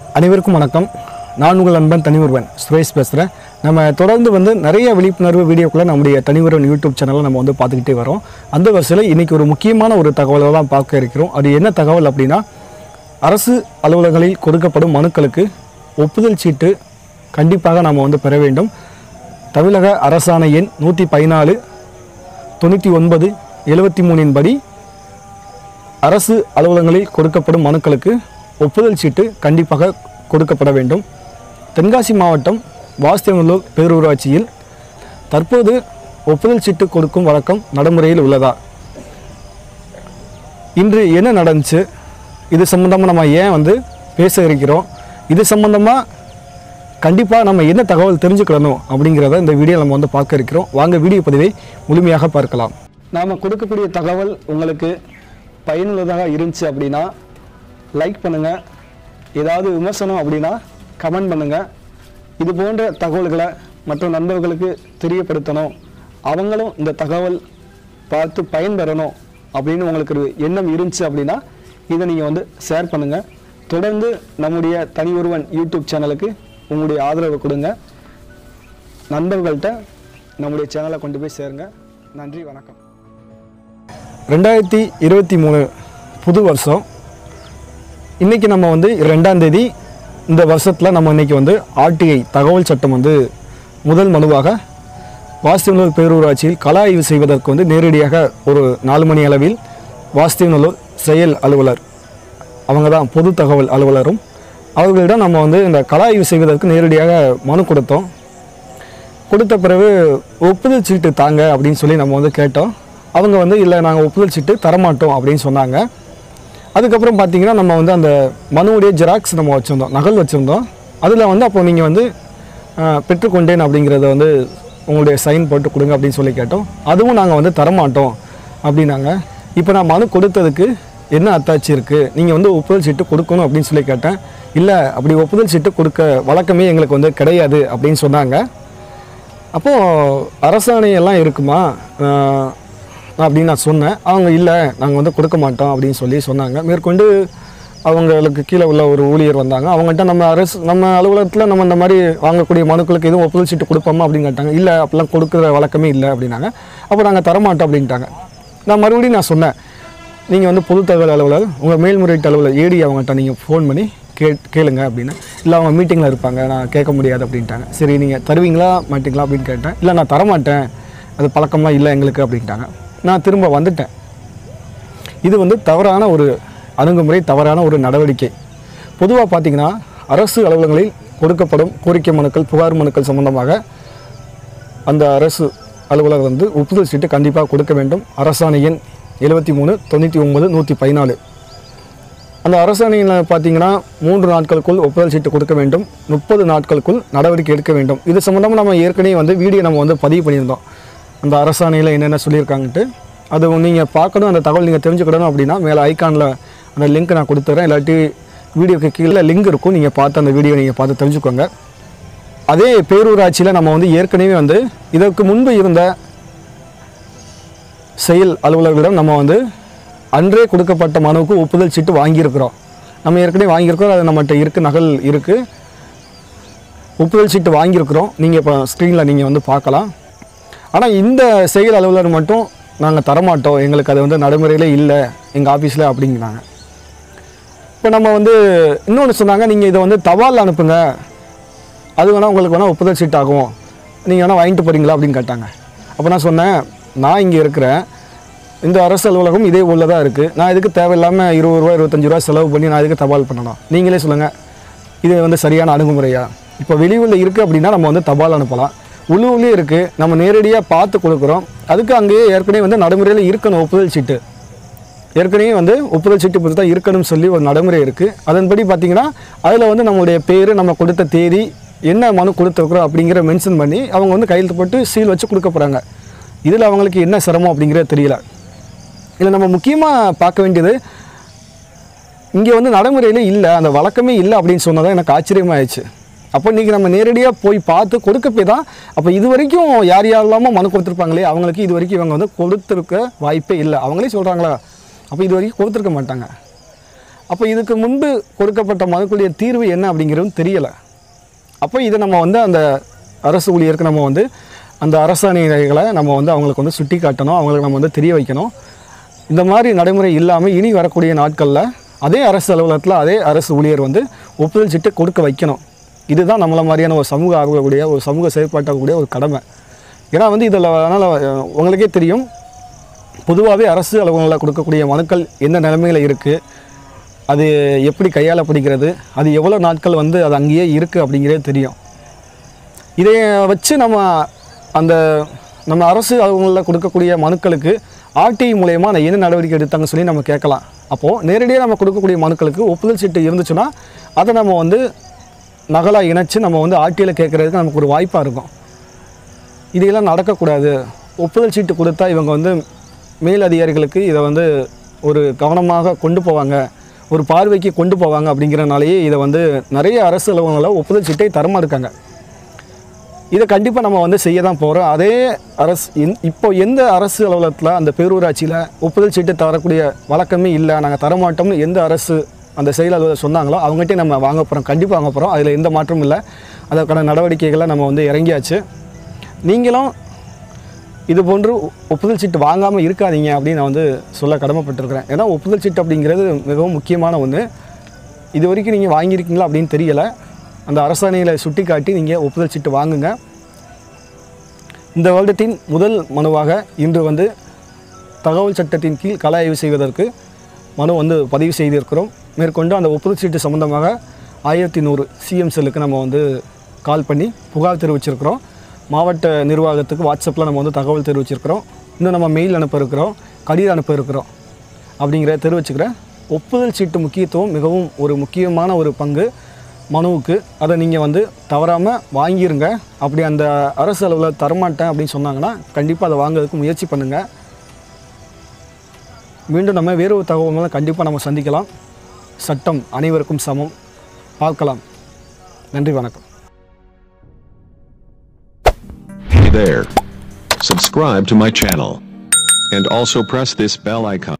அனைவருக்கும் வணக்கம் நான் உங்கள் நண்பன் தனிஒருவன் சுரேஷ் பேசுகிறேன் நம்ம தொடர்ந்து வந்து நிறைய விழிப்புணர்வு வீடியோக்களை நம்முடைய தனிஒருவன் யூடியூப் சேனலில் நம்ம வந்து பார்த்துக்கிட்டே வரோம் அந்த வரிசையில் இன்றைக்கி ஒரு முக்கியமான ஒரு தகவலை தான் பார்க்க இருக்கிறோம் அது என்ன தகவல் அப்படின்னா அரசு அலுவலகங்களில் கொடுக்கப்படும் மனுக்களுக்கு ஒப்புதல் சீட்டு கண்டிப்பாக நாம் வந்து பெற வேண்டும் தமிழக அரசாணை எண் நூற்றி பதினாலு தொண்ணூற்றி ஒன்பது எழுபத்தி மூணின் படி அரசு அலுவலகங்களில் கொடுக்கப்படும் மனுக்களுக்கு ஒப்புதல் சீட்டு கண்டிப்பாக கொடுக்கப்பட வேண்டும் தென்காசி மாவட்டம் வாஸ்தவநல்லூர் பேரூராட்சியில் தற்போது ஒப்புதல் சீட்டு கொடுக்கும் வழக்கம் நடைமுறையில் உள்ளதா இன்று என்ன நடந்துச்சு இது சம்மந்தமாக நம்ம ஏன் வந்து பேச இருக்கிறோம் இது சம்மந்தமாக கண்டிப்பாக நம்ம என்ன தகவல் தெரிஞ்சுக்கணும் அப்படிங்கிறத இந்த வீடியோ நம்ம வந்து பார்க்க இருக்கிறோம் வாங்க வீடியோ பதிவை முழுமையாக பார்க்கலாம் நாம் கொடுக்கக்கூடிய தகவல் உங்களுக்கு பயனுள்ளதாக இருந்துச்சு அப்படின்னா லைக் பண்ணுங்கள் ஏதாவது விமர்சனம் அப்படின்னா கமெண்ட் பண்ணுங்கள் இது போன்ற தகவல்களை மற்ற நண்பர்களுக்கு தெரியப்படுத்தணும் அவங்களும் இந்த தகவல் பார்த்து பயன்பெறணும் அப்படின்னு உங்களுக்கு ஒரு எண்ணம் இருந்துச்சு அப்படின்னா இதை நீங்கள் வந்து ஷேர் பண்ணுங்கள் தொடர்ந்து நம்முடைய தனி ஒருவன் யூடியூப் சேனலுக்கு உங்களுடைய ஆதரவு கொடுங்க நண்பர்கள்ட்ட நம்முடைய சேனலை கொண்டு போய் சேருங்க நன்றி வணக்கம் ரெண்டாயிரத்தி இருபத்தி மூணு புது வருஷம் இன்றைக்கி நம்ம வந்து ரெண்டாம் தேதி இந்த வருஷத்தில் நம்ம இன்றைக்கி வந்து ஆர்டிஐ தகவல் சட்டம் வந்து முதல் மனுவாக வாஸ்தவநல்லூர் பேரூராட்சியில் கள ஆய்வு செய்வதற்கு வந்து நேரடியாக ஒரு நாலு மணி அளவில் வாஸ்தவநல்லூர் செயல் அலுவலர் அவங்க தான் பொது தகவல் அலுவலரும் அவர்களிடம் நம்ம வந்து இந்த கள ஆய்வு செய்வதற்கு நேரடியாக மனு கொடுத்தோம் கொடுத்த பிறகு ஒப்புதல் சீட்டு தாங்க அப்படின்னு சொல்லி நம்ம வந்து கேட்டோம் அவங்க வந்து இல்லை நாங்கள் ஒப்புதல் சீட்டு தரமாட்டோம் அப்படின்னு சொன்னாங்க அதுக்கப்புறம் பார்த்தீங்கன்னா நம்ம வந்து அந்த மனுவுடைய ஜெராக்ஸ் நம்ம வச்சுருந்தோம் நகல் வச்சுருந்தோம் அதில் வந்து அப்போ நீங்கள் வந்து ஆஹ், பெற்றுக்கொண்டேன் அப்படிங்கிறத வந்து உங்களுடைய சைன் போட்டு கொடுங்க அப்படின்னு சொல்லி கேட்டோம் அதுவும் நாங்கள் வந்து தரமாட்டோம் அப்படின்னாங்க இப்போ நான் மனு கொடுத்ததுக்கு என்ன அத்தாட்சி இருக்குது நீங்கள் வந்து ஒப்புதல் சீட்டு கொடுக்கணும் அப்படின்னு சொல்லி கேட்டேன் இல்லை அப்படி ஒப்புதல் சீட்டு கொடுக்க வழக்கமே எங்களுக்கு வந்து கிடையாது அப்படின்னு சொன்னாங்க அப்போது அரசாணை எல்லாம் இருக்குமா ஆஹ், அப்படின்னு நான் சொன்னேன் அவங்க இல்லை நாங்கள் வந்து கொடுக்க மாட்டோம் அப்படின்னு சொல்லி சொன்னாங்க மேற்கொண்டு அவங்களுக்கு கீழே உள்ள ஒரு ஊழியர் வந்தாங்க அவங்ககிட்ட நம்ம அரசு நம்ம அலுவலகத்தில் நம்ம இந்த மாதிரி வாங்கக்கூடிய மனுக்களுக்கு எதுவும் ஒப்புதல் சீட்டு கொடுப்போமா அப்படின்னு கேட்டாங்க இல்லை அப்போல்லாம் கொடுக்குற வழக்கமே இல்லை அப்படின்னாங்க அப்போ நாங்கள் தரமாட்டோம் அப்படின்ட்டாங்க நான் மறுபடியும் நான் சொன்னேன் நீங்கள் வந்து பொது தகவல் அலுவலர் உங்கள் மேல்முறையீட்டு அலுவலர் ஏடி அவங்ககிட்ட நீங்கள் ஃபோன் பண்ணி கே கேளுங்க அப்படின்னு இல்லை அவங்க மீட்டிங்கில் இருப்பாங்க நான் கேட்க முடியாது அப்படின்ட்டாங்க சரி நீங்கள் தருவீங்களா மாட்டீங்களா அப்படின்னு கேட்டேன் இல்லை நான் தரமாட்டேன் அது பழக்கமாக இல்லை எங்களுக்கு அப்படின்ட்டாங்க நான் திரும்ப வந்துட்டேன் இது வந்து தவறான ஒரு அணுகுமுறை தவறான ஒரு நடவடிக்கை பொதுவாக பார்த்தீங்கன்னா அரசு அலுவலகங்களில் கொடுக்கப்படும் கோரிக்கை மனுக்கள் புகார் மனுக்கள் சம்பந்தமாக அந்த அரசு அலுவலர் வந்து ஒப்புதல் சீட்டு கண்டிப்பாக கொடுக்க வேண்டும் அரசாணை எண் எழுபத்தி மூணு தொண்ணூற்றி ஒன்பது நூற்றி பதினாலு அந்த அரசாணையில் பார்த்தீங்கன்னா மூன்று நாட்களுக்குள் ஒப்புதல் சீட்டு கொடுக்க வேண்டும் முப்பது நாட்களுக்குள் நடவடிக்கை எடுக்க வேண்டும் இது சம்மந்தமாக நம்ம ஏற்கனவே வந்து வீடியோ நம்ம வந்து பதிவு பண்ணியிருந்தோம் அந்த அரசாணையில் என்னென்ன சொல்லியிருக்காங்கன்ட்டு அது நீங்கள் பார்க்கணும் அந்த தகவல் நீங்கள் தெரிஞ்சுக்கிடணும் அப்படின்னா மேலே ஐக்கானில் அந்த லிங்க் நான் கொடுத்துட்றேன் இல்லாட்டி வீடியோக்கு கீழே லிங்க் இருக்கும் நீங்கள் பார்த்து அந்த வீடியோ நீங்கள் பார்த்து தெரிஞ்சுக்கோங்க அதே பேரூராட்சியில் நம்ம வந்து ஏற்கனவே வந்து இதற்கு முன்பு இருந்த செயல் அலுவலர்களிடம் நம்ம வந்து அன்றே கொடுக்கப்பட்ட மனுவுக்கு ஒப்புதல் சீட்டு வாங்கியிருக்கிறோம் நம்ம ஏற்கனவே வாங்கியிருக்கிறோம் அது நம்மகிட்ட இருக்குது நகல் இருக்குது ஒப்புதல் சீட்டு வாங்கியிருக்கிறோம் நீங்கள் இப்போ ஸ்க்ரீனில் நீங்கள் வந்து பார்க்கலாம் ஆனால் இந்த செயல் அலுவலர் மட்டும் நாங்கள் தரமாட்டோம் எங்களுக்கு அது வந்து நடைமுறையில் இல்லை எங்கள் ஆஃபீஸில் அப்படிங்கிறாங்க இப்போ நம்ம வந்து இன்னொன்று சொன்னாங்க நீங்கள் இதை வந்து தபால் அனுப்புங்க அது வேணால் உங்களுக்கு வேணால் ஒப்புதல் சீட் ஆகும் நீங்கள் வேணால் வாங்கிட்டு போகிறீங்களா அப்படின்னு கேட்டாங்க அப்போ நான் சொன்னேன் நான் இங்கே இருக்கிறேன் இந்த அரசு அலுவலகம் இதே ஊரில் தான் இருக்குது நான் இதுக்கு தேவையில்லாமல் இருபது ரூபா இருபத்தஞ்சு ரூபா செலவு பண்ணி நான் இதுக்கு தபால் பண்ணணும் நீங்களே சொல்லுங்கள் இது வந்து சரியான அணுகுமுறையா இப்போ வெளியூரில் இருக்குது அப்படின்னா நம்ம வந்து தபால் அனுப்பலாம் உள்ளூர்லேயே இருக்குது நம்ம நேரடியாக பார்த்து கொடுக்குறோம் அதுக்கு அங்கேயே ஏற்கனவே வந்து நடைமுறையில் இருக்கணும் ஒப்புதல் சீட்டு ஏற்கனவே வந்து ஒப்புதல் சீட்டு பற்றி தான் இருக்கணும்னு சொல்லி ஒரு நடைமுறை இருக்குது அதன்படி பார்த்தீங்கன்னா அதில் வந்து நம்மளுடைய பேர் நம்ம கொடுத்த தேதி என்ன மனு கொடுத்துருக்குறோம் அப்படிங்கிற மென்ஷன் பண்ணி அவங்க வந்து கையெழுத்து போட்டு சீல் வச்சு கொடுக்க போகிறாங்க இதில் அவங்களுக்கு என்ன சிரமம் அப்படிங்கிறது தெரியல இதில் நம்ம முக்கியமாக பார்க்க வேண்டியது இங்கே வந்து நடைமுறையில் இல்லை அந்த வழக்கமே இல்லை அப்படின்னு சொன்னதான் எனக்கு ஆச்சரியமாயிடுச்சு அப்போ இன்றைக்கி நம்ம நேரடியாக போய் பார்த்து கொடுக்க போய் தான் அப்போ இது வரைக்கும் யார் யாரெல்லாமோ மனு கொடுத்துருப்பாங்களே அவங்களுக்கு இது வரைக்கும் இவங்க வந்து கொடுத்துருக்க வாய்ப்பே இல்லை அவங்களே சொல்கிறாங்களா அப்போ இது வரைக்கும் கொடுத்துருக்க மாட்டாங்க அப்போ இதுக்கு முன்பு கொடுக்கப்பட்ட மனுக்களுடைய தீர்வு என்ன அப்படிங்கிறது தெரியலை அப்போ இதை நம்ம வந்து அந்த அரசு ஊழியருக்கு நம்ம வந்து அந்த அரசாணைகளை நம்ம வந்து அவங்களுக்கு வந்து சுட்டி காட்டணும் அவங்களுக்கு நம்ம வந்து தெரிய வைக்கணும் இந்த மாதிரி நடைமுறை இல்லாமல் இனி வரக்கூடிய நாட்களில் அதே அரசு அலுவலகத்தில் அதே அரசு ஊழியர் வந்து ஒப்புதல் சீட்டு கொடுக்க வைக்கணும் இதுதான் நம்மள மாதிரியான ஒரு சமூக ஆகக்கூடிய ஒரு சமூக செயல்பாட்டாகக்கூடிய ஒரு கடமை ஏன்னா வந்து இதில் அதனால் உங்களுக்கே தெரியும் பொதுவாகவே அரசு அலுவலகங்களில் கொடுக்கக்கூடிய மனுக்கள் என்ன நிலைமையில் இருக்குது அது எப்படி கையாளப்படுகிறது அது எவ்வளோ நாட்கள் வந்து அது அங்கேயே இருக்குது அப்படிங்கிறது தெரியும் இதை வச்சு நம்ம அந்த நம்ம அரசு அலுவலகங்களில் கொடுக்கக்கூடிய மனுக்களுக்கு ஆர்டிஐ மூலயமா நான் என்ன நடவடிக்கை எடுத்தாங்கன்னு சொல்லி நம்ம கேட்கலாம் அப்போது நேரடியாக நம்ம கொடுக்கக்கூடிய மனுக்களுக்கு ஒப்புதல் சீட்டு இருந்துச்சுன்னா அதை நம்ம வந்து நகலாக இணைச்சு நம்ம வந்து ஆர்டிஐயில் கேட்குறதுக்கு நமக்கு ஒரு வாய்ப்பாக இருக்கும் இதையெல்லாம் நடக்கக்கூடாது ஒப்புதல் சீட்டு கொடுத்தா இவங்க வந்து மேல் அதிகாரிகளுக்கு இதை வந்து ஒரு கவனமாக கொண்டு போவாங்க ஒரு பார்வைக்கு கொண்டு போவாங்க அப்படிங்கிறனாலேயே இதை வந்து நிறைய அரசு அலுவலகங்களில் ஒப்புதல் சீட்டை தரமாக இருக்காங்க இதை கண்டிப்பாக நம்ம வந்து செய்ய தான் போகிறோம் அதே அரசு இந் இப்போ எந்த அரசு அலுவலகத்தில் அந்த பேரூராட்சியில் ஒப்புதல் சீட்டு தரக்கூடிய வழக்கமே இல்லை நாங்கள் தரமாட்டோம்னு எந்த அரசு அந்த செயல் அலுவலர் சொன்னாங்களோ அவங்ககிட்டே நம்ம வாங்க போகிறோம் கண்டிப்பாக வாங்க போகிறோம் அதில் எந்த மாற்றமும் இல்லை அதற்கான நடவடிக்கைகளை நம்ம வந்து இறங்கியாச்சு நீங்களும் இது போன்று ஒப்புதல் சீட்டு வாங்காமல் இருக்காதீங்க அப்படின்னு நான் வந்து சொல்ல கடமைப்பட்டிருக்கிறேன் ஏன்னா ஒப்புதல் சீட்டு அப்படிங்கிறது மிகவும் முக்கியமான ஒன்று இது வரைக்கும் நீங்கள் வாங்கியிருக்கீங்களா அப்படின்னு தெரியலை அந்த அரசாணைகளை சுட்டி காட்டி நீங்கள் ஒப்புதல் சீட்டு வாங்குங்க இந்த வருடத்தின் முதல் மனுவாக இன்று வந்து தகவல் சட்டத்தின் கீழ் கள ஆய்வு செய்வதற்கு மனு வந்து பதிவு செய்திருக்கிறோம் மேற்கொண்டு அந்த ஒப்புதல் சீட்டு சம்பந்தமாக ஆயிரத்தி நூறு சிஎம் செல்லுக்கு நம்ம வந்து கால் பண்ணி புகார் தெரிவிச்சிருக்கிறோம் மாவட்ட நிர்வாகத்துக்கு வாட்ஸ்அப்பில் நம்ம வந்து தகவல் தெரிவிச்சிருக்கிறோம் இன்னும் நம்ம மெயில் அனுப்ப இருக்கிறோம் கடிதம் அனுப்ப இருக்கிறோம் அப்படிங்கிற தெரிவிச்சுக்கிறேன் ஒப்புதல் சீட்டு முக்கியத்துவம் மிகவும் ஒரு முக்கியமான ஒரு பங்கு மனுவுக்கு அதை நீங்கள் வந்து தவறாமல் வாங்கிருங்க அப்படி அந்த அரசு அளவில் தரமாட்டேன் அப்படின்னு சொன்னாங்கன்னா கண்டிப்பாக அதை வாங்குறதுக்கு முயற்சி பண்ணுங்கள் மீண்டும் நம்ம வேறு ஒரு தகவல் மூலம் கண்டிப்பாக நம்ம சந்திக்கலாம் சட்டம் அனைவருக்கும் சமம் பார்க்கலாம் நன்றி வணக்கம் Hey there. Subscribe to my channel. And also press this bell icon.